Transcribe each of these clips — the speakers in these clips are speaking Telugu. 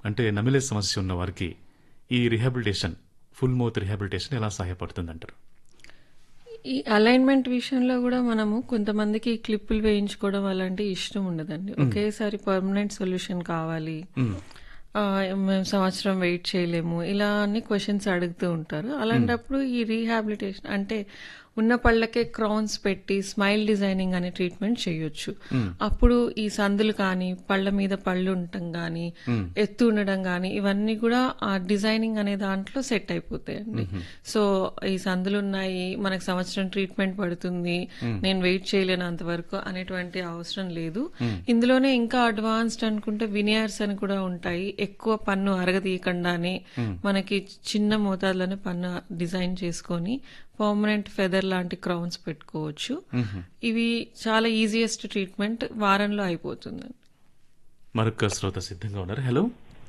అంటే నమిలే సమస్య ఉన్న వారికి ఈ రిహాబిలిటేషన్ ఫుల్ మౌత్ రిహాబిలిటేషన్ ఎలా సహాయపడుతుంది అంటారు ఈ అలైన్మెంట్ విషయంలో కూడా మనము కొంతమందికి క్లిప్పులు వేయించుకోవడం అలాంటి ఇష్టం ఉండదండి ఒకేసారి పర్మనెంట్ సొల్యూషన్ కావాలి ఆ, మేము సంవత్సరం వెయిట్ చేయలేము ఇలా అన్ని క్వశ్చన్స్ అడుగుతూ ఉంటారు అలాంటప్పుడు ఈ రీహాబిలిటేషన్ అంటే ఉన్న పళ్ళకే క్రౌన్స్ పెట్టి స్మైల్ డిజైనింగ్ అనే ట్రీట్మెంట్ చేయొచ్చు అప్పుడు ఈ సందులు కానీ పళ్ళ మీద పళ్ళు ఉండటం కానీ ఎత్తు ఉండడం కానీ ఇవన్నీ కూడా ఆ డిజైనింగ్ అనే దాంట్లో సెట్ అయిపోతాయండి సో ఈ సందులు ఉన్నాయి మనకు సంవత్సరం ట్రీట్మెంట్ పడుతుంది నేను వెయిట్ చేయలేను అంతవరకు అనేటువంటి అవసరం లేదు ఇందులోనే ఇంకా అడ్వాన్స్డ్ అనుకుంటే వినియర్స్ అని కూడా ఉంటాయి ఎక్కువ పన్ను అరగదీయకుండానే మనకి చిన్న మోతాదులోనే పన్ను డిజైన్ చేసుకొని పర్మనెంట్ ఫెదర్ లాంటి క్రౌన్స్ పెట్టుకోవచ్చు ఇవి చాలా ఈజియెస్ట్ ట్రీట్మెంట్ వారంలో అయిపోతుంది మరొక శ్రోత సిద్ధంగా ఉన్నారు హలో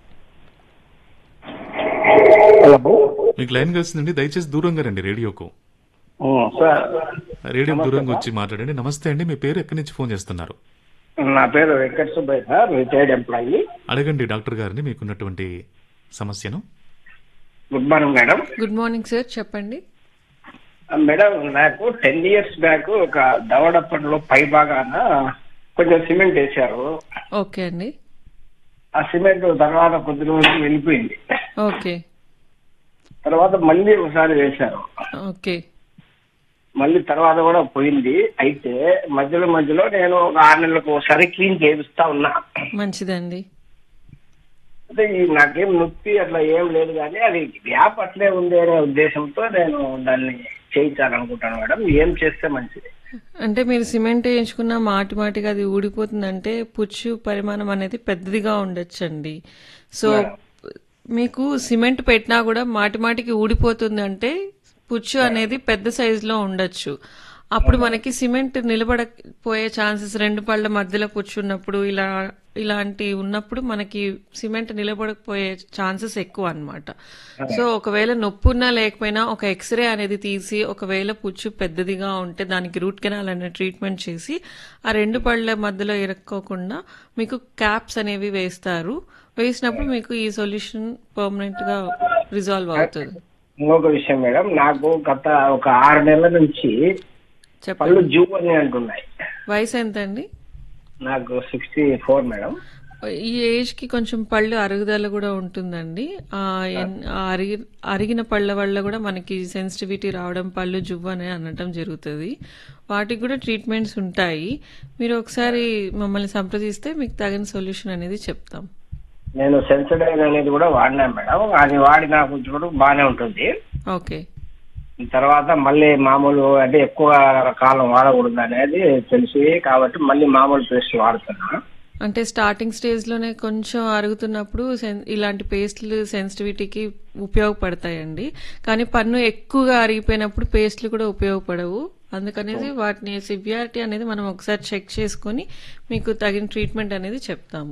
హలో మీకు లైన్ కలిసిందండి దయచేసి దూరంగా రండి రేడియోకు ఓ, సార్ రేడియో దూరంగా వచ్చి మాట్లాడండి నమస్తే అండి మీ పేరు ఎక్కడి నుంచి ఫోన్ చేస్తున్నారు నా పేరు Venkata Subbaiah sir retired employee అడగండి డాక్టర్ గారిని మీకున్నటువంటి సమస్యను good morning madam good morning sir చెప్పండి మేడం నాకు టెన్ ఇయర్స్ బ్యాక్ ఒక దవడప్పట్లో పై భాగాన కొంచెం సిమెంట్ వేశారు ఓకే అండి ఆ సిమెంట్ తర్వాత కొద్ది రోజులు వెళ్ళిపోయింది ఓకే తర్వాత మళ్ళీ ఒకసారి వేశారు ఓకే మళ్ళీ తర్వాత కూడా పోయింది అయితే మధ్యలో మధ్యలో నేను ఒక ఆరు నెలలకు ఒకసారి క్లీన్ చేపిస్తా ఉన్నా మంచిదండి అంటే ఈ నాకేం నొప్పి అట్లా ఏం లేదు కానీ అది గ్యాప్ అట్లే ఉంది అనే ఉద్దేశంతో నేను దాన్ని చేయించాలనుకుంటాను మేడం ఏం చేస్తే మంచిది అంటే మీరు సిమెంట్ వేయించుకున్న మాటి మాటిగా అది ఊడిపోతుందంటే పుచ్చు పరిమాణం అనేది పెద్దదిగా ఉండొచ్చండి సో మీకు సిమెంట్ పెట్టినా కూడా మాటి మాటికి ఊడిపోతుంది అంటే పుచ్చు అనేది పెద్ద సైజులో ఉండొచ్చు అప్పుడు మనకి సిమెంట్ నిలబడపోయే ఛాన్సెస్ రెండు పళ్ళ మధ్యలో పుచ్చున్నప్పుడు ఇలా ఇలాంటి ఉన్నప్పుడు మనకి సిమెంట్ నిలబడకపోయే ఛాన్సెస్ ఎక్కువ అన్నమాట సో ఒకవేళ నొప్పి ఉన్నా లేకపోయినా ఒక ఎక్స్రే అనేది తీసి ఒకవేళ పుచ్చు పెద్దదిగా ఉంటే దానికి రూట్ కెనాల్ అనే ట్రీట్మెంట్ చేసి ఆ రెండు పళ్ళ మధ్యలో ఇరక్కోకుండా మీకు క్యాప్స్ అనేవి వేస్తారు వేసినప్పుడు మీకు ఈ సొల్యూషన్ పర్మనెంట్ గా రిజాల్వ్ అవుతుంది ఇంకొక విషయం మేడం నాకు గత ఒక ఆరు నెలల నుంచి చెప్పండి పళ్ళు జూ అని అంటున్నాయి వయసు ఎంత అండి నాకు సిక్స్టీ ఫోర్ మేడం ఈ ఏజ్ కి కొంచెం పళ్ళు అరుగుదల కూడా ఉంటుందండి ఆ ఎన్- ఆ అరిగి అరిగిన పళ్ళ వల్ల కూడా మనకి సెన్సిటివిటీ రావడం పళ్ళు జువ్వు అని అనటం జరుగుతుంది వాటికి కూడా ట్రీట్మెంట్స్ ఉంటాయి మీరు ఒకసారి మమ్మల్ని సంప్రదిస్తే మీకు తగిన సొల్యూషన్ అనేది చెప్తాం నేను సెన్సడైన్ అనేది కూడా వాడినా మేడం అది వాడి నాకు కూడా బాగానే ఉంటుంది ఓకే తర్వాత మళ్ళీ మామూలు అంటే ఎక్కువ కాలం వాడకూడదు అనేది తెలిసి కాబట్టి మళ్ళీ మామూలు పేస్ట్ వాడుతున్నా అంటే స్టార్టింగ్ స్టేజ్ లోనే కొంచెం అరుగుతున్నప్పుడు సెన్- ఇలాంటి పేస్ట్లు సెన్సిటివిటీకి ఉపయోగపడతాయండి కానీ పన్ను ఎక్కువగా అరిగిపోయినప్పుడు పేస్ట్లు కూడా ఉపయోగపడవు అందుకనేసి వాటిని సివియారిటీ అనేది మనం ఒకసారి చెక్ చేసుకొని మీకు తగిన ట్రీట్మెంట్ అనేది చెప్తాము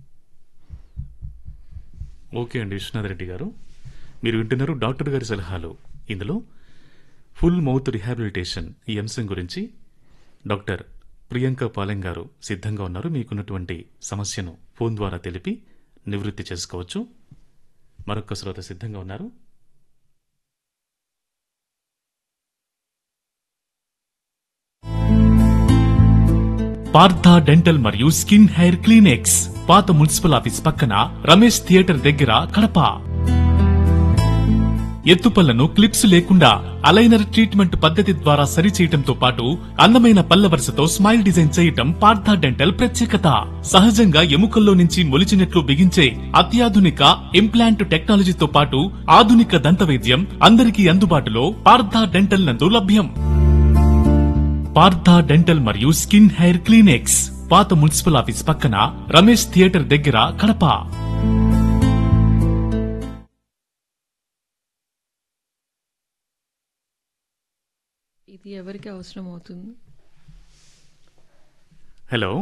ఓకే అండి విశ్వనాథ్ రెడ్డి గారు మీరు వింటున్నారు డాక్టర్ గారి సలహాలు ఇందులో ఫుల్ మౌత్ రిహాబిలిటేషన్ ఈ అంశం గురించి డాక్టర్ ప్రియాంక పాలెం గారు సిద్ధంగా ఉన్నారు మీకున్నటువంటి సమస్యను ఫోన్ ద్వారా తెలిపి నివృత్తి చేసుకోవచ్చు మరొక శ్రోత సిద్ధంగా ఉన్నారు పార్థ డెంటల్ మరియు స్కిన్ హెయిర్ క్లినిక్స్ పాత మున్సిపల్ ఆఫీస్ పక్కన రమేష్ థియేటర్ దగ్గర కడప ఎత్తుపళ్లను క్లిప్స్ లేకుండా అలైనర్ ట్రీట్మెంట్ పద్ధతి ద్వారా సరిచేయటంతో పాటు అందమైన పళ్ళ వరుసతో స్మైల్ డిజైన్ చేయటం పార్థ డెంటల్ ప్రత్యేకత సహజంగా ఎముకల్లో నుంచి మొలిచినట్లు బిగించే అత్యాధునిక ఇంప్లాంట్ టెక్నాలజీతో పాటు ఆధునిక దంత వైద్యం అందరికీ అందుబాటులో పార్థ డెంటల్ నందు లభ్యం పార్థ డెంటల్ మరియు స్కిన్ హెయిర్ క్లినిక్స్ పాత మున్సిపల్ ఆఫీస్ పక్కన రమేష్ థియేటర్ దగ్గర కడప ఇది ఎవరికి అవసరం అవుతుంది హలో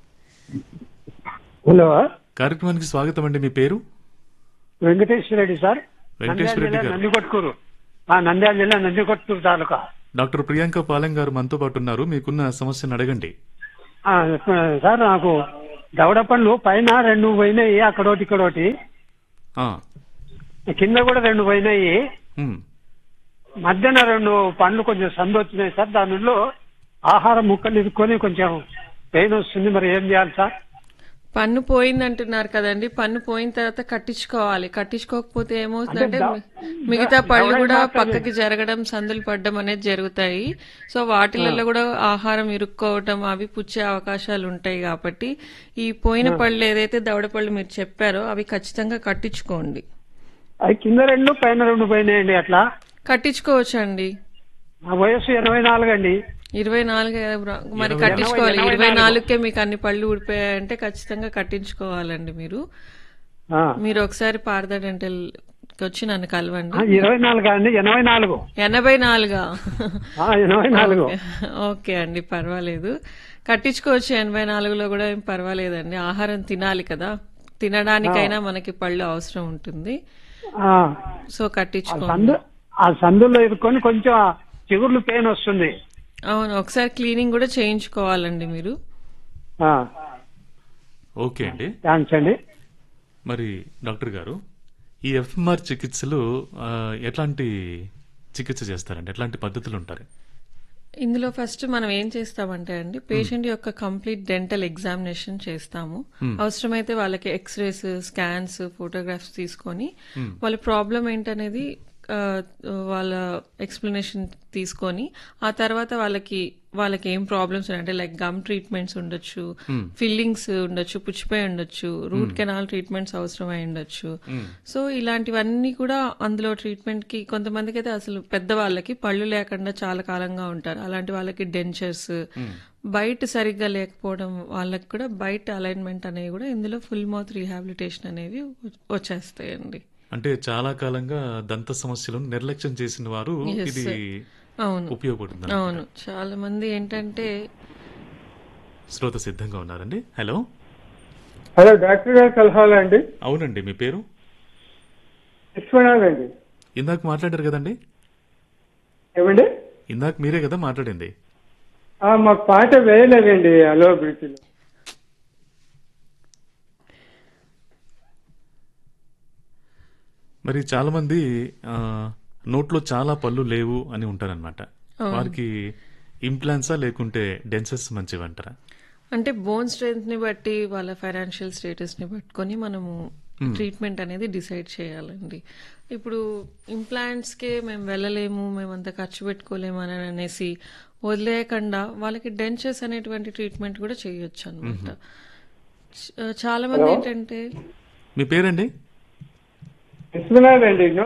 హలో కార్యక్రమానికి స్వాగతం అండి మీ పేరు వెంకటేశ్వర రెడ్డి సార్ వెంకటేశ్వర నంద్యాల రెడ్డి జిల్లా గారు నందికొట్కూరు ఆ నంద్యాల జిల్లా నందికొట్కూరు తాలూకా డాక్టర్ ప్రియాంక పాలెం గారు మనతో పాటు ఉన్నారు మీకున్న సమస్యను అడగండి ఆ, సార్ నాకు దవడ పళ్ళు పైన రెండు పోయినాయి అక్కడోటి ఇక్కడోటి ఆ, కింద కూడా రెండు పోయినాయి ఉమ్, మధ్యన రెండు పండ్లు కొంచెం సందు వచ్చినాయి సార్ దానిలో ఆహారం ముక్కలు ఇరుక్కొని కొంచెం పెయిన్ వస్తుంది మరి ఏం చేయాలి సార్ పన్ను పోయింది అంటున్నారు కదండి పన్ను పోయిన తర్వాత కట్టించుకోవాలి కట్టించుకోకపోతే ఏమవుతుందంటే అంటే మి- మిగతా పళ్ళు ఎవరైనా కూడా మాత్రమే. పక్కకి జరగడం సందులు పడడం అనేది జరుగుతాయి సో వాటిలలో కూడా ఆహారం ఇరుక్కోవటం అవి పుచ్చే అవకాశాలు ఉంటాయి కాబట్టి ఈ పోయిన పళ్ళు ఏదైతే దవడ పళ్ళు మీరు చెప్పారో అవి ఖచ్చితంగా కట్టించుకోండి అవి కింద రెండు పైన రెండు పోయినాయండి అట్లా కట్టించుకోవచ్చు అండి నా వయస్సు ఎనభై నాలుగు అండి ఇరవై నాలుగు మరి ఇరవై- కట్టించుకోవాలి ఎనభై ఇరవై నాలుగు. నాలుగుకే మీకు అన్ని పళ్ళు ఊడిపోయాయంటే ఖచ్చితంగా కట్టించుకోవాలండి మీరు ఆ. మీరు ఒకసారి పారదా డెంటల్ వచ్చి నన్ను కలవండి ఆ, ఇరవై నాలుగు అండి ఎనభై నాలుగు ఎనభై నాలుగా ఆ, ఎనభై నాలుగు ఓకే అండి పర్వాలేదు కట్టించుకోవచ్చు ఎనభై నాలుగులో కూడా ఏం పర్వాలేదండి ఆహారం తినాలి కదా తినడానికైనా మనకి పళ్ళు అవసరం ఉంటుంది ఆ, సో ఆ కట్టించుకోండి సందు ఆ సందుల్లో ఇరుక్కొని కొంచెం చిగుర్లు పెయిన్ వస్తుంది అవును ఒకసారి క్లీనింగ్ కూడా చేయించుకోవాలండి మీరు ఆ, ఓకే అండి థ్యాంక్స్ అండి మరి డాక్టర్ గారు ఈ ఎఫ్ఎంఆర్ చికిత్సలు ఆ, ఎట్లాంటి చికిత్స చేస్తారండి ఎట్లాంటి పద్ధతులు ఉంటారు ఇందులో ఫస్ట్ మనం ఏం చేస్తామంటే అండి పేషెంట్ యొక్క కంప్లీట్ డెంటల్ ఎగ్జామినేషన్ చేస్తాము అవసరమైతే వాళ్ళకి ఎక్స్రేస్ స్కాన్స్ ఫోటోగ్రాఫ్స్ తీసుకొని వాళ్ళ ప్రాబ్లం ఏంటనేది ఆ, వాళ్ళ ఎక్స్ప్లెనేషన్ తీసుకొని ఆ తర్వాత వాళ్ళకి వాళ్ళకి ఏం ప్రాబ్లమ్స్ ఉన్నాయి అంటే లైక్ గమ్ ట్రీట్మెంట్స్ ఉండొచ్చు ఫిల్లింగ్స్ ఉండొచ్చు పుచ్చిపోయి ఉండొచ్చు రూట్ కెనాల్ ట్రీట్మెంట్స్ అవసరమై ఉండొచ్చు సో ఇలాంటివన్నీ కూడా అందులో ట్రీట్మెంట్ కి కొంతమందికి అయితే అసలు పెద్దవాళ్ళకి పళ్ళు లేకుండా చాలా కాలంగా ఉంటారు అలాంటి వాళ్ళకి డెంచర్స్ బయట సరిగ్గా లేకపోవడం వాళ్ళకి కూడా బయట అలైన్మెంట్ అనేవి కూడా ఇందులో ఫుల్ మౌత్ రీహాబిలిటేషన్ అనేవి వచ్చేస్తాయండి అంటే చాలా కాలంగా దంత సమస్యలను నిర్లక్ష్యం చేసిన వారు Yes, ఇది sir. అవును ఉపయోగపడుతుంది అవును చాలా మంది ఏంటంటే శ్రోత సిద్ధంగా ఉన్నారండి హలో హలో డాక్టర్ గారు సలహాలు అండి అవునండి మీ పేరు విశ్వనాథ్ అండి ఇందాక మాట్లాడారు కదండి ఏమండి ఇందాక మీరే కదా మాట్లాడింది ఆ, మాకు పాట వేయలేదండి హలో బ్రిటిలో మరి చాలా మంది ఆ, నోట్లో చాలా పళ్ళు లేవు అని ఉంటారనమాట వారికి ఇంప్లాంట్సా లేకుంటే డెన్సెస్ మంచివి అంటారా అంటే బోన్ స్ట్రెంత్ ని బట్టి వాళ్ళ ఫైనాన్షియల్ స్టేటస్ ని పట్టుకొని మనము ట్రీట్మెంట్ అనేది డిసైడ్ చేయాలండి ఇప్పుడు ఇంప్లాంట్స్ కే మేము వెళ్ళలేము మేము అంత ఖర్చు పెట్టుకోలేము అని అనేసి వదిలేయకుండా వాళ్ళకి డెంచర్స్ అనేటువంటి ట్రీట్మెంట్ కూడా చేయొచ్చు అనమాట చాలా మంది ఏంటంటే మీ పేరండి విశ్వనాథ్ అండి నో-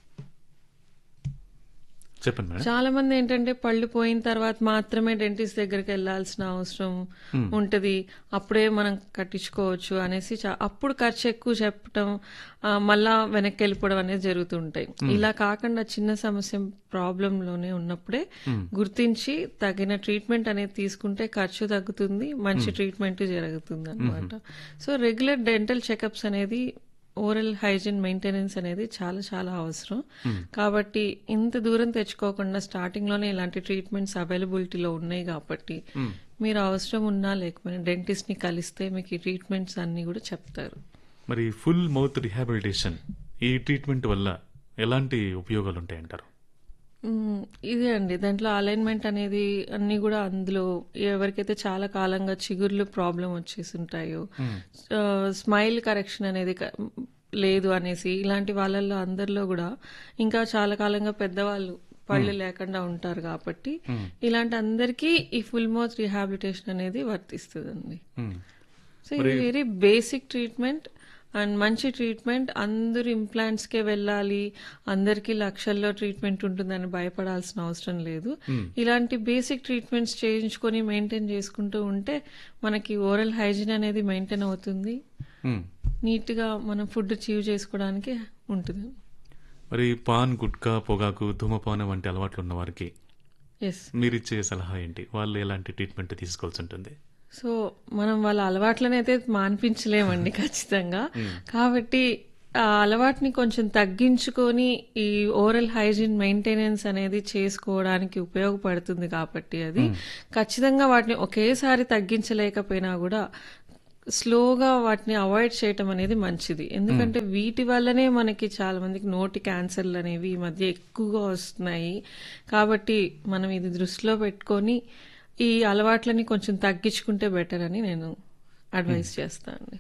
చెప్పండి మేడం చాలా మంది ఏంటంటే పళ్ళు పోయిన తర్వాత మాత్రమే డెంటిస్ట్ దగ్గరికి వెళ్ళాల్సిన అవసరం ఉంటది అప్పుడే మనం కట్టించుకోవచ్చు అనేసి చా- అప్పుడు ఖర్చు ఎక్కువ చెప్పటం ఆ, మళ్ళా వెనక్కి వెళ్ళిపోవడం అనేది జరుగుతుంటాయి ఇలా కాకుండా చిన్న సమస్య ప్రాబ్లం లోనే ఉన్నప్పుడే గుర్తించి తగిన ట్రీట్మెంట్ అనేది తీసుకుంటే ఖర్చు తగ్గుతుంది మంచి ట్రీట్మెంట్ జరుగుతుంది అనమాట సో రెగ్యులర్ డెంటల్ చెకప్స్ అనేది ఓరల్ హైజీన్ మెయింటెనెన్స్ అనేది చాలా చాలా అవసరం కాబట్టి ఇంత దూరం తెచ్చుకోకుండా స్టార్టింగ్ లోనే ఇలాంటి ట్రీట్మెంట్స్ అవైలబిలిటీలో ఉన్నాయి కాబట్టి మీరు అవసరం ఉన్నా లేకపోయినా డెంటిస్ట్ ని కలిస్తే మీకు ఈ ట్రీట్మెంట్స్ అన్ని కూడా చెప్తారు మరి ఫుల్ మౌత్ రిహాబిలిటేషన్ ఈ ట్రీట్మెంట్ వల్ల ఎలాంటి ఉపయోగాలు ఉంటాయంటారు మ్మ్. ఇదే అండి దాంట్లో అలైన్మెంట్ అనేది అన్ని కూడా అందులో ఎవరికైతే చాలా కాలంగా చిగుర్లు ప్రాబ్లం వచ్చేసి ఉంటాయో స్మైల్ కరెక్షన్ అనేది క- లేదు అనేసి ఇలాంటి వాళ్ళల్లో అందరిలో కూడా ఇంకా చాలా కాలంగా పెద్దవాళ్ళు పళ్ళు లేకుండా ఉంటారు కాబట్టి ఇలాంటి అందరికీ ఈ ఫుల్ మౌత్ రీహాబిలిటేషన్ అనేది వర్తిస్తుందండి మ్మ్. సో ఇది వెరీ బేసిక్ ట్రీట్మెంట్ అండ్ మంచి ట్రీట్మెంట్ అందరు ఇంప్లాంట్స్కే వెళ్ళాలి అందరికీ లక్షల్లో ట్రీట్మెంట్ ఉంటుందని భయపడాల్సిన అవసరం లేదు ఇలాంటి బేసిక్ ట్రీట్మెంట్స్ చేయించుకొని మెయింటైన్ చేసుకుంటూ ఉంటే మనకి ఓరల్ హైజీన్ అనేది మెయింటైన్ అవుతుంది మ్మ్. నీట్గా మనం ఫుడ్ చీవ్ చేసుకోవడానికి ఉంటుంది మరి పాన్ గుట్కా పొగాకు ధూమపానం వంటి అలవాట్లు ఉన్న వారికి ఎస్ మీరిచ్చే సలహా ఏంటి వాళ్ళు ఎలాంటి ట్రీట్మెంట్ తీసుకోవాల్సి ఉంటుంది సో మనం వాళ్ళ అలవాట్లను అయితే మాన్పించలేమండి ఖచ్చితంగా కాబట్టి ఆ అలవాటుని కొంచెం తగ్గించుకొని ఈ ఓరల్ హైజీన్ మెయింటెనెన్స్ అనేది చేసుకోవడానికి ఉపయోగపడుతుంది కాబట్టి అది ఖచ్చితంగా వాటిని ఒకేసారి తగ్గించలేకపోయినా కూడా స్లోగా వాటిని అవాయిడ్ చేయటం అనేది మంచిది ఎందుకంటే వీటి వల్లనే మనకి చాలా మందికి నోటి క్యాన్సర్లు అనేవి ఈ మధ్య ఎక్కువగా వస్తున్నాయి కాబట్టి మనం ఇది దృష్టిలో పెట్టుకొని ఈ అలవాట్లని కొంచెం తగ్గించుకుంటే బెటర్ అని నేను అడ్వైస్ చేస్తాను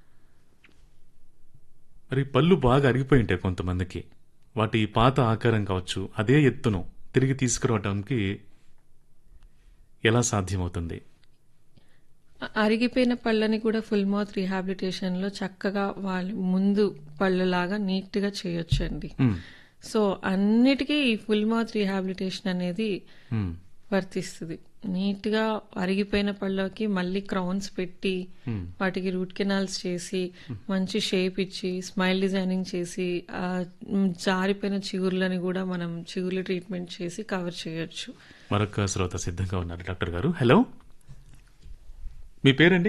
మరి పళ్ళు బాగా అరిగిపోయి ఉంటాయి కొంతమందికి వాటి పాత ఆకారం కావచ్చు అదే ఎత్తును తిరిగి తీసుకురావడానికి ఎలా సాధ్యమవుతుంది అరిగిపోయిన పళ్ళని కూడా ఫుల్ మౌత్ రీహాబిలిటేషన్ లో చక్కగా వాళ్ళు ముందు పళ్ళలాగా నీట్ గా చేయొచ్చండి మ్మ్. సో అన్నిటికీ ఈ ఫుల్ మౌత్ రీహాబిలిటేషన్ అనేది మ్మ్. వర్తిస్తుంది నీట్ గా అరిగిపోయిన పళ్ళకి మళ్ళీ క్రౌన్స్ పెట్టి వాటికి రూట్ కెనాల్స్ చేసి మంచి షేప్ ఇచ్చి స్మైల్ డిజైనింగ్ చేసి ఆ మ్, జారిపోయిన చిగుర్లని కూడా మనం చిగుర్ల ట్రీట్మెంట్ చేసి కవర్ చేయొచ్చు మరొక శ్రోత సిద్ధంగా ఉన్నారు డాక్టర్ గారు హలో మీ పేరండి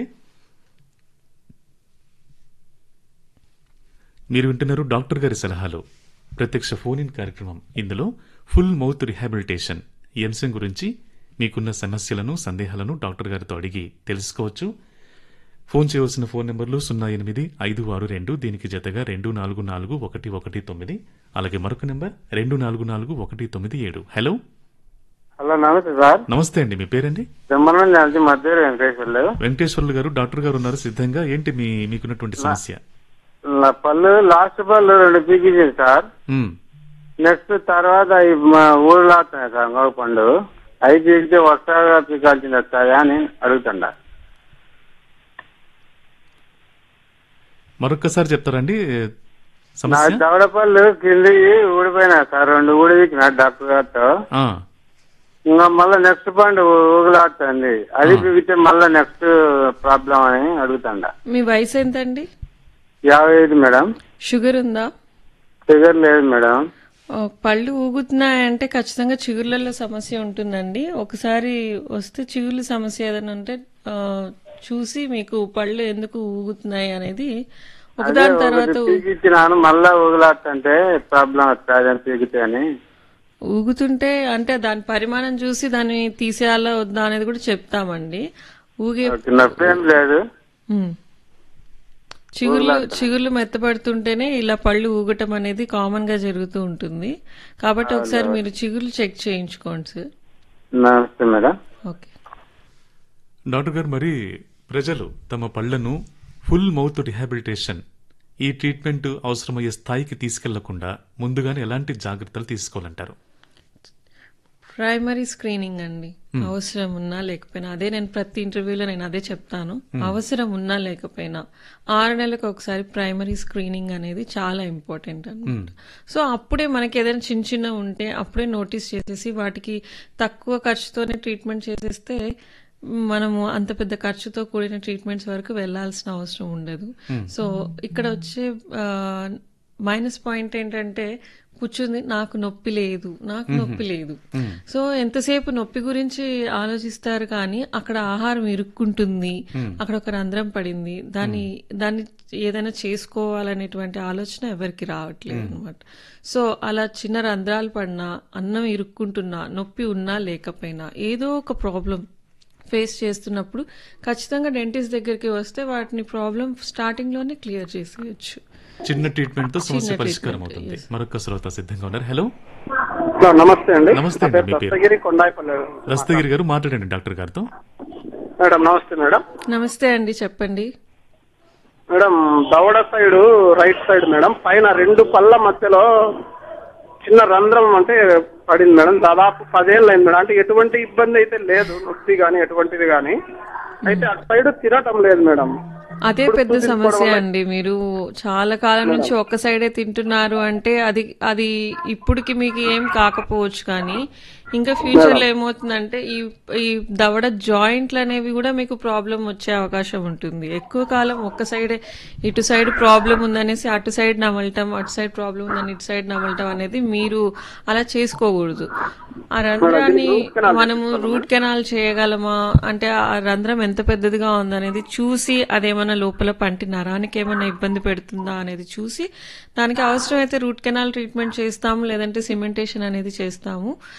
మీరు వింటున్నారు డాక్టర్ గారి సలహాలు ప్రత్యక్ష ఫోన్ ఇన్ కార్యక్రమం ఇందులో ఫుల్ మౌత్ రిహాబిలిటేషన్ ఈ అంశం గురించి మీకున్న సమస్యలను సందేహాలను డాక్టర్ గారితో అడిగి తెలుసుకోవచ్చు ఫోన్ చేయవలసిన ఫోన్ నెంబర్లు సున్నా ఎనిమిది ఐదు ఆరు రెండు దీనికి జతగా రెండు నాలుగు నాలుగు ఒకటి ఒకటి తొమ్మిది అలాగే మరొక నెంబర్ రెండు నాలుగు నాలుగు ఒకటి తొమ్మిది ఏడు హలో హలో నమస్తే సార్ నమస్తే అండి మీ పేరండి బ్రహ్మానంద నుంచి మధ్య వెంకటేశ్వర్లు వెంకటేశ్వర్లు గారు డాక్టర్ గారు ఉన్నారు సిద్ధంగా ఏంటి మీ మీకున్నటువంటి సమస్య నా పళ్ళు లాస్ట్ పళ్ళు రెండు పీకించింది సార్ మ్మ్. నెక్స్ట్ తర్వాత ఈ మా ఊళ్ళో వస్తున్నాయి సార్ ఇంకొక పండు అవి పీకితే వరుసగా పీకాల్సింది వస్తాయా అని అడుగుతుండ మరొక్కసారి చెప్తారండి నా సమస్య దవడ పళ్ళు కింది ఊడిపోయినాయి సార్ రెండు ఊడిపోయినా డాక్టర్ గారితో ఆ, ఇంకా మళ్ళీ నెక్స్ట్ పండు ఊగులాడుతుంది అది పీకితే మళ్ళీ నెక్స్ట్ ప్రాబ్లం అని అడుగుతుండ మీ వయసు ఎంతండి యాభై ఐదు మేడం షుగర్ ఉందా ఫిగర్ లేదు మేడం ఆ, పళ్ళు ఊగుతున్నాయంటే ఖచ్చితంగా చిగుర్లలో సమస్య ఉంటుందండి ఒకసారి వస్తే చిగుర్ల సమస్య ఏదైనా ఉంటే ఆ, చూసి మీకు పళ్ళు ఎందుకు ఊగుతున్నాయి అనేది ఒకదాని తర్వాత ఊ- పీకిచ్చినాను మళ్ళా ఊగులాడుతుంటే ప్రాబ్లం వస్తుంది అని పీకితే అని ఊగుతుంటే అంటే దాని పరిమాణం చూసి దాన్ని తీసేయాలా వద్దా అనేది కూడా చెప్తామండి ఊగే ఓకే, నొప్పి ఏం లేదు ఉమ్. చిగుర్లు చిగుర్లు మెత్తపడుతుంటేనే ఇలా పళ్ళు ఊగటం అనేది కామన్ గా జరుగుతూ ఉంటుంది కాబట్టి ఒకసారి మీరు చిగుర్లు చెక్ చేయించుకోండి సార్ నమస్తే మేడం ఓకే డాక్టర్ గారు మరి ప్రజలు తమ పళ్లను ఫుల్ మౌత్ రిహాబిలిటేషన్ ఈ ట్రీట్మెంట్ అవసరమయ్యే స్థాయికి తీసుకెళ్లకుండా ముందుగానే ఎలాంటి జాగ్రత్తలు తీసుకోవాలంటారు ప్రైమరీ స్క్రీనింగ్ అండి అవసరం ఉన్నా లేకపోయినా అదే నేను ప్రతి ఇంటర్వ్యూలో నేను అదే చెప్తాను అవసరం ఉన్నా లేకపోయినా ఆరు నెలలకు ఒకసారి ప్రైమరీ స్క్రీనింగ్ అనేది చాలా ఇంపార్టెంట్ అనమాట సో అప్పుడే మనకి ఏదైనా చిన్న చిన్న ఉంటే అప్పుడే నోటీస్ చేసేసి వాటికి తక్కువ ఖర్చుతోనే ట్రీట్మెంట్ చేసేస్తే మనము అంత పెద్ద ఖర్చుతో కూడిన ట్రీట్మెంట్స్ వరకు వెళ్లాల్సిన అవసరం ఉండదు సో ఇక్కడ వచ్చే మైనస్ పాయింట్ ఏంటంటే కూర్చుంది నాకు నొప్పి లేదు నాకు నొప్పి లేదు సో ఎంతసేపు నొప్పి గురించి ఆలోచిస్తారు కానీ అక్కడ ఆహారం ఇరుక్కుంటుంది అక్కడ ఒక రంధ్రం పడింది దాన్ని దాన్ని ఏదైనా చేసుకోవాలనేటువంటి ఆలోచన ఎవరికి రావట్లేదు అనమాట సో అలా చిన్న రంధ్రాలు పడినా అన్నం ఇరుక్కుంటున్నా నొప్పి ఉన్నా లేకపోయినా ఏదో ఒక ప్రాబ్లం ఫేస్ చేస్తున్నప్పుడు ఖచ్చితంగా డెంటిస్ట్ దగ్గరికి వస్తే వాటిని ప్రాబ్లం స్టార్టింగ్ లోనే క్లియర్ చేసేయచ్చు చిన్న ట్రీట్మెంట్ తో సమస్య చిన్న పరిష్కారం treatment, అవుతుంది yes. మరొక శ్రోత సిద్ధంగా ఉన్నారు హలో హలో నమస్తే అండి నమస్తే నా అండి, పేరు మీ పేరు? దస్తగిరి కొండాయిపల్లి దస్తగిరి గారు మాట్లాడండి డాక్టర్ గారితో మేడం నమస్తే మేడం నమస్తే అండి చెప్పండి మేడం దవడ సైడ్ రైట్ సైడ్ మేడం పైన రెండు పళ్ళ మధ్యలో చిన్న రంధ్రం అంటే పడింది మేడం దాదాపు పదేళ్ళు అయింది మేడం అంటే ఎటువంటి ఇబ్బంది అయితే లేదు నొప్పి కానీ ఎటువంటిది కానీ అయితే అటు సైడ్ తినటం లేదు మేడం అదే పెద్ద సమస్య అండి మీరు చాలా కాలం నుంచి ఒక్క సైడే తింటున్నారు అంటే అది అది ఇప్పటికి మీకు ఏం కాకపోవచ్చు కానీ ఇంకా ఫ్యూచర్ లో ఏమవుతుందంటే ఈ ఈ దవడ జాయింట్లు అనేవి కూడా మీకు ప్రాబ్లం వచ్చే అవకాశం ఉంటుంది ఎక్కువ కాలం ఒక్క సైడే ఇటు సైడ్ ప్రాబ్లం ఉందనేసి అటు సైడ్ నమలటం అటు సైడ్ ప్రాబ్లం ఉందని ఇటు సైడ్ నమలటం అనేది మీరు అలా చేసుకోకూడదు ఆ రంధ్రాన్ని మనము రూట్ కెనాల్ చేయగలమా అంటే ఆ రంధ్రం ఎంత పెద్దదిగా ఉందనేది చూసి అదేమన్నా లోపల పంటి నరానికి ఏమైనా ఇబ్బంది పెడుతుందా అనేది చూసి దానికి అవసరమైతే రూట్ కెనాల్ ట్రీట్మెంట్ చేస్తాము లేదంటే సిమెంటేషన్ అనేది చేస్తాము సో అప్పుడు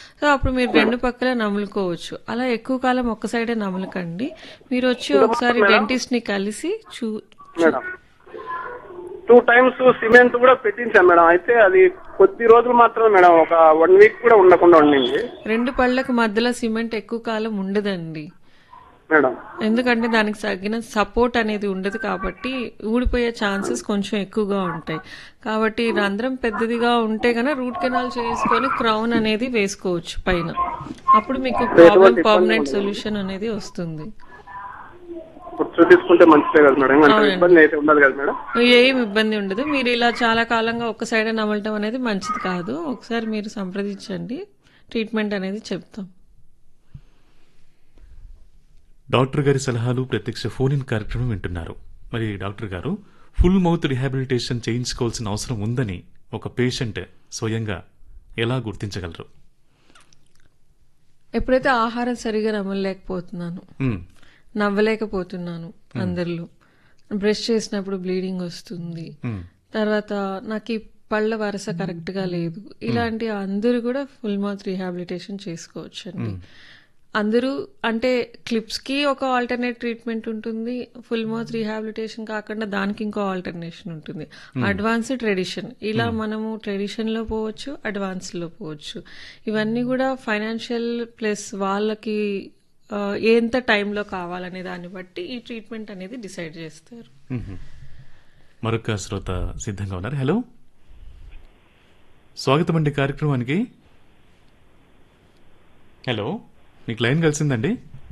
అప్పుడు మీరు రెండు పక్కల నములుకోవచ్చు అలా ఎక్కువ కాలం ఒక్క సైడే నములకండి మీరు వచ్చి ఒకసారి డెంటిస్ట్ ని కలిసి చూ మేడం టూ టైమ్స్ సిమెంట్ కూడా పెట్టించాం మేడం అయితే అది కొద్ది రోజులు మాత్రమే మేడం ఒక వన్ వీక్ కూడా ఉండకుండా ఉండింది రెండు పళ్ళకు మధ్యలో సిమెంట్ ఎక్కువ కాలం ఉండదండి మేడం ఎందుకంటే దానికి తగిన సపోర్ట్ అనేది ఉండదు కాబట్టి ఊడిపోయే ఛాన్సెస్ కొంచెం ఎక్కువగా ఉంటాయి కాబట్టి రంధ్రం పెద్దదిగా ఉంటే కనుక రూట్ కెనాల్ చేసుకొని క్రౌన్ అనేది వేసుకోవచ్చు పైన అప్పుడు మీకు ప్రాబ్లం పర్మనెంట్ సొల్యూషన్ అనేది వస్తుంది ఇప్పుడు చూపించుకుంటే మంచిదే కదా మేడం అంటే అవునండి. ఇబ్బంది అయితే ఉండదు కదా మేడం ఏం ఇబ్బంది ఉండదు మీరు ఇలా చాలా కాలంగా ఒక్క సైడ్ నమలటం అనేది మంచిది కాదు ఒకసారి మీరు సంప్రదించండి ట్రీట్మెంట్ అనేది చెప్తాం డాక్టర్ గారి సలహాలు ప్రత్యక్ష ఫోన్ ఇన్ కార్యక్రమం వింటున్నారు మరి డాక్టర్ గారు ఫుల్ మౌత్ రిహాబిలిటేషన్ చేయించుకోవాల్సిన అవసరం ఉందని ఒక పేషెంట్ స్వయంగా ఎలా గుర్తించగలరు ఎప్పుడైతే ఆహారం సరిగా నమ్మలేకపోతున్నాను మ్, నవ్వలేకపోతున్నాను అందరిలో బ్రష్ చేసినప్పుడు బ్లీడింగ్ వస్తుంది మ్, తర్వాత నాకు ఈ పళ్ళ వరస కరెక్ట్ గా లేదు ఇలాంటి అందరూ కూడా ఫుల్ మౌత్ రీహాబిలిటేషన్ చేసుకోవచ్చు అండి అందరూ అంటే క్లిప్స్ కి ఒక ఆల్టర్నేట్ ట్రీట్మెంట్ ఉంటుంది ఫుల్ మౌత్ రీహాబిలిటేషన్ కాకుండా దానికి ఇంకో ఆల్టర్నేషన్ ఉంటుంది అడ్వాన్స్ ట్రెడిషన్ ఇలా మనము ట్రెడిషన్ లో పోవచ్చు అడ్వాన్స్ లో పోవచ్చు ఇవన్నీ కూడా ఫైనాన్షియల్ ప్లస్ వాళ్ళకి ఆ, ఎంత టైంలో కావాలనే దాన్ని బట్టి ఈ ట్రీట్మెంట్ అనేది డిసైడ్ చేస్తారు మ్మ్. మరొక శ్రోత సిద్ధంగా ఉన్నారు హలో స్వాగతం అండి కార్యక్రమానికి హలో మీకు లైన్ కలిసిందండి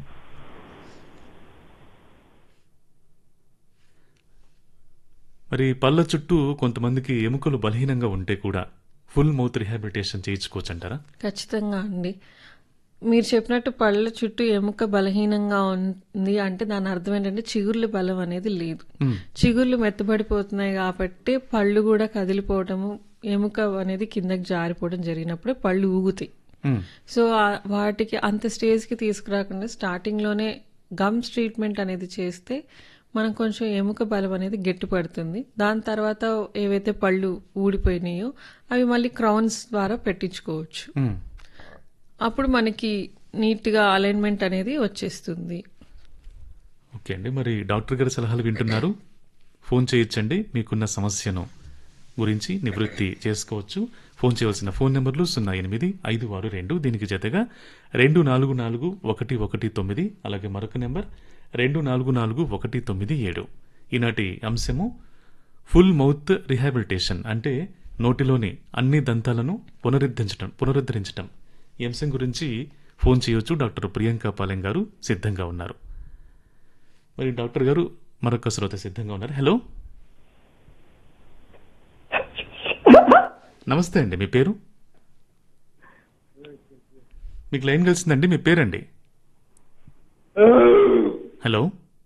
మరి పళ్ళ చుట్టూ కొంతమందికి ఎముకలు బలహీనంగా ఉంటే కూడా ఫుల్ మౌత్ రిహాబిలిటేషన్ చేయించుకోవచ్చంటారా ఖచ్చితంగా అండి మీరు చెప్పినట్టు పళ్ళ చుట్టూ ఎముక బలహీనంగా ఉంది అంటే దాని అర్థం ఏంటంటే చిగుర్ల బలం అనేది లేదు చిగుర్లు మెత్తబడిపోతున్నాయి కాబట్టి పళ్ళు కూడా కదిలిపోవటము ఎముక అనేది కిందకి జారిపోవడం జరిగినప్పుడు పళ్ళు ఊగుతాయి మ్మ్. సో ఆ- వాటికి అంత స్టేజ్కి తీసుకురాకుండా స్టార్టింగ్లోనే గమ్స్ ట్రీట్మెంట్ అనేది చేస్తే మనం కొంచెం ఎముక బలం అనేది గట్టిపడుతుంది దాని తర్వాత ఏవైతే పళ్ళు ఊడిపోయినాయో అవి మళ్ళీ క్రౌన్స్ ద్వారా పెట్టించుకోవచ్చు మ్మ్. అప్పుడు మనకి నీట్గా అలైన్మెంట్ అనేది వచ్చేస్తుంది ఓకే అండి మరి డాక్టర్ గారి సలహాలు వింటున్నారు ఫోన్ చేయొచ్చండి మీకున్న సమస్యను గురించి నివృత్తి చేసుకోవచ్చు ఫోన్ చేయవలసిన ఫోన్ నెంబర్లు సున్నా ఎనిమిది ఐదు ఆరు రెండు దీనికి జతగా రెండు నాలుగు నాలుగు ఒకటి ఒకటి తొమ్మిది అలాగే మరొక నెంబర్ రెండు నాలుగు నాలుగు ఒకటి తొమ్మిది ఏడు ఈనాటి అంశము ఫుల్ మౌత్ రిహాబిలిటేషన్ అంటే నోటిలోని అన్ని దంతాలను పునరుద్ధరించడం పునరుద్ధరించడం ఈ అంశం గురించి ఫోన్ చేయొచ్చు డాక్టర్ ప్రియాంక పాలెం గారు సిద్ధంగా ఉన్నారు మరి డాక్టర్ గారు మరొక శ్రోత సిద్ధంగా ఉన్నారు హలో నమస్తే అండి మీ పేరు మీకు లైన్ కలిసిందండి మీ పేరండి హలో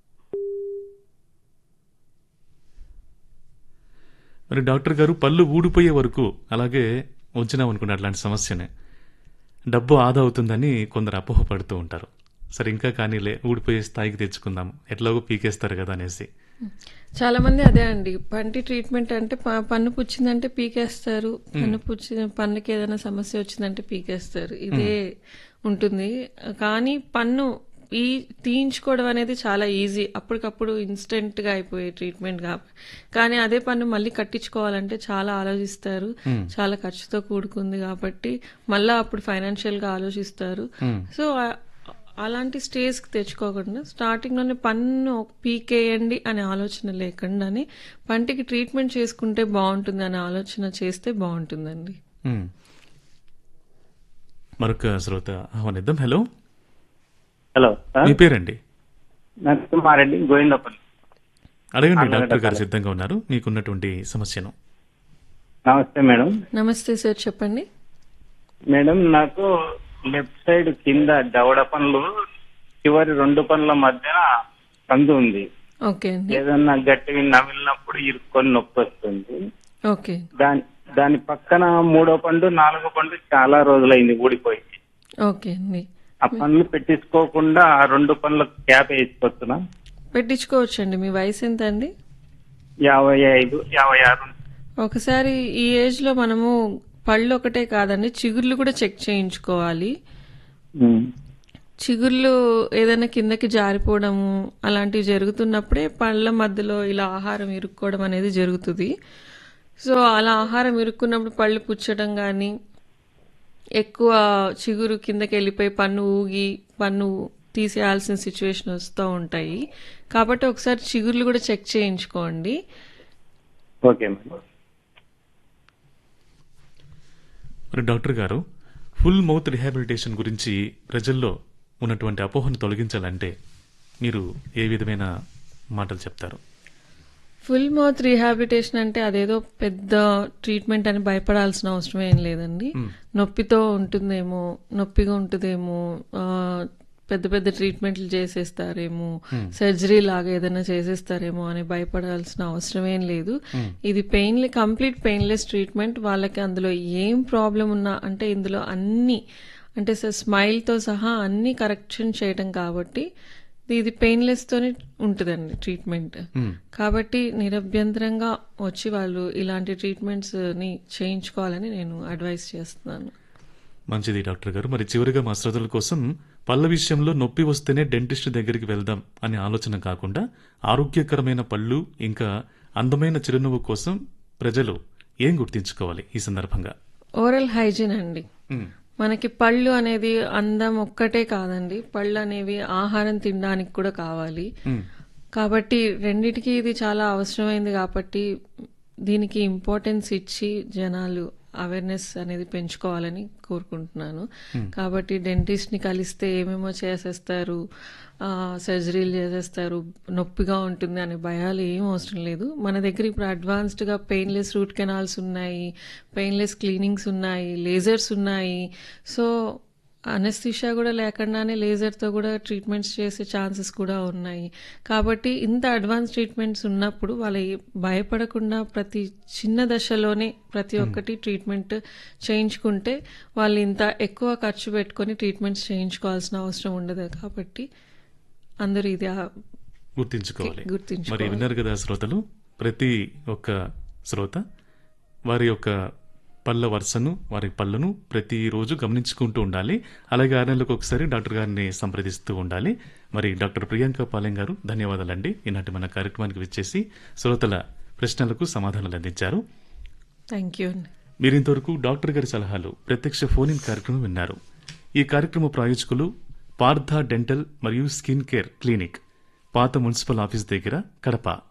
మరి డాక్టర్ గారు పళ్ళు ఊడిపోయే వరకు అలాగే ఉంచినాం అనుకున్న అట్లాంటి సమస్యనే డబ్బు ఆదా అవుతుందని కొందరు అపోహపడుతూ ఉంటారు సరే ఇంకా కానీలే ఊడిపోయే స్థాయికి తెచ్చుకుందాం ఎట్లాగో పీకేస్తారు కదా అనేసి చాలా మంది అదే అండి పంటి ట్రీట్మెంట్ అంటే ప- పన్ను పుచ్చిందంటే పీకేస్తారు పన్ను పుచ్చి పన్నుకి ఏదైనా సమస్య వచ్చిందంటే పీకేస్తారు ఇదే ఉంటుంది కానీ పన్ను ఈ తీయించుకోవడం అనేది చాలా ఈజీ అప్పటికప్పుడు ఇన్స్టెంట్ గా అయిపోయే ట్రీట్మెంట్ కా కానీ అదే పన్ను మళ్ళీ కట్టించుకోవాలంటే చాలా ఆలోచిస్తారు చాలా ఖర్చుతో కూడుకుంది కాబట్టి మళ్ళా అప్పుడు ఫైనాన్షియల్ గా ఆలోచిస్తారు సో ఆ- అలాంటి స్టేజ్కి తెచ్చుకోకుండా స్టార్టింగ్లోనే పన్ను పీకేయండి అనే ఆలోచన లేకుండానే పంటికి ట్రీట్మెంట్ చేసుకుంటే బాగుంటుంది అనే ఆలోచన చేస్తే బాగుంటుందండి మ్మ్. మరొక శ్రోత ఆహ్వానిద్దాం హలో హలో మీ పేరండి నరసింహారెడ్డి గోవిందపల్లి అడగండి ఆంధ్ర డాక్టర్ గారు కాలేజ్. సిద్ధంగా ఉన్నారు మీకున్నటువంటి సమస్యను నమస్తే మేడం నమస్తే సార్ చెప్పండి మేడం నాకు లెఫ్ట్ సైడ్ కింద దవడ పనులు చివరి రెండు పనుల మధ్యన సందు ఉంది ఓకే అండి ఏదన్నా గట్టిగా నమిలినప్పుడు ఇరుక్కొని నొప్పి వస్తుంది ఓకే దాని దాని పక్కన మూడో పండు నాలుగో పండు చాలా రోజులైంది ఊడిపోయి ఓకే అండి ఆ పనులు పెట్టించుకోకుండా ఆ రెండు పనులకు క్యాప్ వేసుకొస్తున్నా పెట్టించుకోవచ్చండి మీ వయసు ఎంత అండి యాభై ఐదు యాభై ఆరు ఒకసారి ఈ ఏజ్ లో మనము పళ్ళు ఒకటే కాదండి చిగుర్లు కూడా చెక్ చేయించుకోవాలి ఉమ్. చిగుర్లు ఏదైనా కిందకి జారిపోవడము అలాంటివి జరుగుతున్నప్పుడే పళ్ళ మధ్యలో ఇలా ఆహారం ఇరుక్కోవడం అనేది జరుగుతుంది సో అలా ఆహారం ఇరుక్కున్నప్పుడు పళ్ళు పుచ్చడం కానీ ఎక్కువ చిగురు కిందకి వెళ్ళిపోయి పన్ను ఊగి పన్ను తీసేయాల్సిన సిచ్యువేషన్ వస్తూ ఉంటాయి కాబట్టి ఒకసారి చిగుర్లు కూడా చెక్ చేయించుకోండి ఓకే మేడం మరి డాక్టర్ గారు ఫుల్ మౌత్ రిహాబిలిటేషన్ గురించి ప్రజల్లో ఉన్నటువంటి అపోహను తొలగించాలంటే మీరు ఏ విధమైన మాటలు చెప్తారు ఫుల్ మౌత్ రీహాబిలిటేషన్ అంటే అదేదో పెద్ద ట్రీట్మెంట్ అని భయపడాల్సిన అవసరం ఏం లేదండి నొప్పితో ఉంటుందేమో నొప్పిగా ఉంటుందేమో ఆ, పెద్ద పెద్ద ట్రీట్మెంట్లు చేసేస్తారేమో సర్జరీ లాగా ఏదైనా చేసేస్తారేమో అని భయపడాల్సిన అవసరం ఏం లేదు ఇది పెయిన్ కంప్లీట్ పెయిన్లెస్ ట్రీట్మెంట్ వాళ్ళకి అందులో ఏం ప్రాబ్లం ఉన్నా అంటే ఇందులో అన్ని అంటే సార్ స్మైల్తో సహా అన్ని కరెక్షన్ చేయడం కాబట్టి ఇది పెయిన్లెస్ తోనే ఉంటుందండి ట్రీట్మెంట్ కాబట్టి నిరభ్యంతరంగా వచ్చి వాళ్ళు ఇలాంటి ట్రీట్మెంట్స్ ని చేయించుకోవాలని నేను అడ్వైస్ చేస్తున్నాను మంచిది డాక్టర్ గారు మరి చివరిగా మా శ్రోతల కోసం పళ్ళ విషయంలో నొప్పి వస్తేనే డెంటిస్ట్ దగ్గరికి వెళ్దాం అనే ఆలోచన కాకుండా ఆరోగ్యకరమైన పళ్ళు ఇంకా అందమైన చిరునవ్వు కోసం ప్రజలు ఏం గుర్తించుకోవాలి ఈ సందర్భంగా ఓరల్ హైజీన్ అండి మ్, మనకి పళ్ళు అనేది అందం ఒక్కటే కాదండి పళ్ళు అనేవి ఆహారం తినడానికి కూడా కావాలి మ్, కాబట్టి రెండిటికి ఇది చాలా అవసరమైంది కాబట్టి దీనికి ఇంపార్టెన్స్ ఇచ్చి జనాలు అవేర్నెస్ అనేది పెంచుకోవాలని కోరుకుంటున్నాను కాబట్టి డెంటిస్ట్ ని కలిస్తే ఏమేమో చేసేస్తారు ఆ, సర్జరీలు చేసేస్తారు నొప్పిగా ఉంటుంది అనే భయాలు ఏం అవసరం లేదు మన దగ్గర ఇప్పుడు అడ్వాన్స్డ్ గా పెయిన్లెస్ రూట్ కెనాల్స్ ఉన్నాయి పెయిన్లెస్ క్లీనింగ్స్ ఉన్నాయి లేజర్స్ ఉన్నాయి సో అనస్థిషా కూడా లేకుండానే లేజర్తో కూడా ట్రీట్మెంట్స్ చేసే ఛాన్సెస్ కూడా ఉన్నాయి కాబట్టి ఇంత అడ్వాన్స్ ట్రీట్మెంట్స్ ఉన్నప్పుడు వాళ్ళ భయపడకుండా ప్రతి చిన్న దశలోనే ప్రతి ఒక్కటి ట్రీట్మెంట్ చేయించుకుంటే వాళ్ళు ఇంత ఎక్కువ ఖర్చు పెట్టుకొని ట్రీట్మెంట్స్ చేయించుకోవాల్సిన అవసరం ఉండదు కాబట్టి అందరూ ఇది ఆ- గుర్తించుకోవాలి గుర్తించుకోవాలి. మరి విన్నారు కదా శ్రోతలు ప్రతి ఒక్క శ్రోత వారి యొక్క పళ్ళ వరుసను వారి పళ్ళను ప్రతిరోజు గమనించుకుంటూ ఉండాలి అలాగే ఆరు నెలలకు ఒకసారి డాక్టర్ గారిని సంప్రదిస్తూ ఉండాలి మరి డాక్టర్ ప్రియాంక పాలెం గారు ధన్యవాదాలండి ఈనాటి మన కార్యక్రమానికి విచ్చేసి శ్రోతల ప్రశ్నలకు సమాధానాలు అందించారు థ్యాంక్ యూ అండి మీరు ఇంతవరకు డాక్టర్ గారి సలహాలు ప్రత్యక్ష ఫోన్ ఇన్ కార్యక్రమం విన్నారు ఈ కార్యక్రమ ప్రాయోజకులు పార్థ డెంటల్ మరియు స్కిన్ కేర్ క్లినిక్ పాత మున్సిపల్ ఆఫీస్ దగ్గర కడప